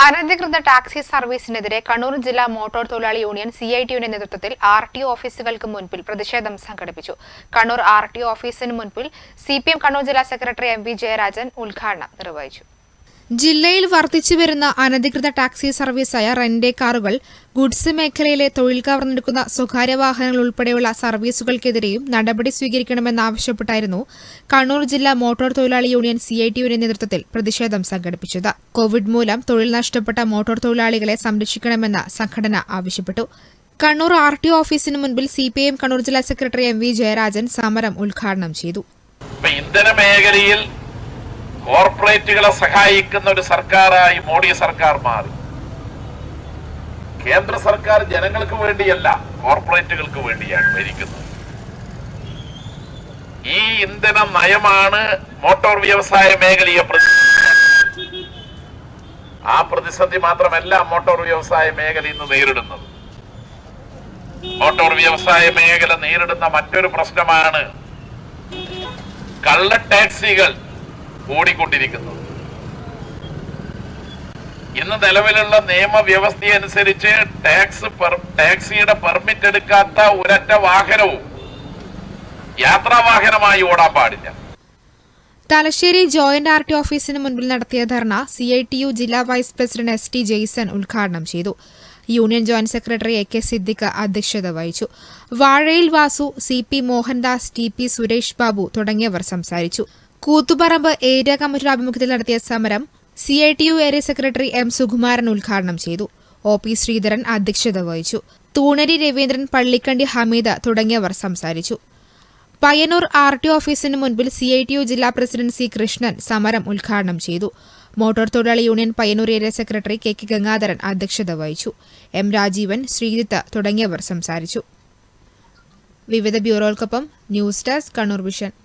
അനധികൃത ടാക്സി സർവീസിനെതിരെ കണ്ണൂർ ജില്ലാ മോട്ടോർ തൊഴിലാളി യൂണിയൻ സി ഐ ടിയുടെ നേതൃത്വത്തിൽ ആർ ടി ഒ ഓഫീസുകൾക്ക് മുൻപിൽ പ്രതിഷേധം സംഘടിപ്പിച്ചു കണ്ണൂർ ആർ ടി ഒ ഓഫീസിന് മുൻപിൽ സി പി എം കണ്ണൂർ ജില്ലാ സെക്രട്ടറി എം വി ജയരാജൻ ഉദ്ഘാടനം നിർവഹിച്ചു ജില്ലയിൽ വർദ്ധിച്ചുവരുന്ന അനധികൃത ടാക്സി സർവീസായ റെന്റേ കാറുകൾ ഗുഡ്സ് മേഖലയിലെ തൊഴിൽ കവർന്നെടുക്കുന്ന സ്വകാര്യ വാഹനങ്ങൾ ഉൾപ്പെടെയുള്ള സർവീസുകൾക്കെതിരെയും നടപടി സ്വീകരിക്കണമെന്നാവശ്യപ്പെട്ടായിരുന്നു കണ്ണൂർ ജില്ലാ മോട്ടോർ തൊഴിലാളി യൂണിയൻ സി ഐ ടിയുടെ നേതൃത്വത്തിൽ പ്രതിഷേധം സംഘടിപ്പിച്ചത് കോവിഡ് മൂലം തൊഴിൽ നഷ്ടപ്പെട്ട മോട്ടോർ തൊഴിലാളികളെ സംരക്ഷിക്കണമെന്ന് സംഘടന ആവശ്യപ്പെട്ടു കണ്ണൂർ ആർ ടി ഓഫീസിന് മുൻപിൽ സി പി എം കണ്ണൂർ ജില്ലാ സെക്രട്ടറി എം വി ജയരാജൻ സമരം ഉദ്ഘാടനം ചെയ്തു ഇപ്പൊ ഇന്ധന മേഖലയിൽ കോർപ്പറേറ്റുകളെ സഹായിക്കുന്ന ഒരു സർക്കാരായി മോഡി സർക്കാർ മാറി കേന്ദ്ര സർക്കാർ ജനങ്ങൾക്ക് വേണ്ടിയല്ല കോർപ്പറേറ്റുകൾക്ക് വേണ്ടിയാണ് ഭരിക്കുന്നത് ഈ ഇന്ധന നയമാണ് മോട്ടോർ വ്യവസായ മേഖലയെ പ്രതി- ആ പ്രതിസന്ധി മാത്രമല്ല മോട്ടോർ വ്യവസായ മേഖല ഇന്ന് നേരിടുന്നത് മോട്ടോർ വ്യവസായ മേഖല നേരിടുന്ന മറ്റൊരു പ്രശ്നമാണ് കള്ള ടാക്സികൾ ഓടിക്കൊണ്ടിരിക്കുന്നത് ഇന്ന് നിലവിലുള്ള നിയമവ്യവസ്ഥ അനുസരിച്ച് ടാക്സ് പെർ- ടാക്സിയുടെ പെർമിറ്റ് എടുക്കാത്ത ഒരൊറ്റ വാഹനവും യാത്രാ വാഹനമായി ഓടാൻ പാടില്ല തലശ്ശേരി ജോയിന്റ് ആർ ടി ഓഫീസിന് മുൻപിൽ നടത്തിയ ധർണ സി ഐ ടി യു ജില്ലാ vice president S T Jaison ഉദ്ഘാടനം ചെയ്തു union joint secretary A K Siddique അധ്യക്ഷത വഹിച്ചു Vazhayil Vasu C P Mohandas T P Suresh Babu തുടങ്ങിയവർ സംസാരിച്ചു കൂത്തുപറമ്പ് ഏരിയ കമ്മിറ്റിയുടെ ആഭിമുഖ്യത്തിൽ നടത്തിയ സമരം C I T U area secretary M Sukumaran ഉദ്ഘാടനം ചെയ്തു ഒ പി ശ്രീധരൻ അധ്യക്ഷത വഹിച്ചു തൂണരി രവീന്ദ്രൻ പള്ളിക്കണ്ടി ഹമീദ് തുടങ്ങിയവർ സംസാരിച്ചു പയ്യന്നൂർ ആർ ടി ഓഫീസിന് മുൻപിൽ സി ഐ ടി യു ജില്ലാ പ്രസിഡന്റ് സി കൃഷ്ണൻ സമരം ഉദ്ഘാടനം ചെയ്തു മോട്ടോർ തൊഴിലാളി union Payyanur area secretary K K Gangadharan അധ്യക്ഷത വഹിച്ചു എം രാജീവൻ ശ്രീജിത്ത് തുടങ്ങിയവർ സംസാരിച്ചു വിവിധ ബ്യൂറോകൾക്കൊപ്പം ന്യൂസ് ഡെസ്ക് കണ്ണൂർ വിഷൻ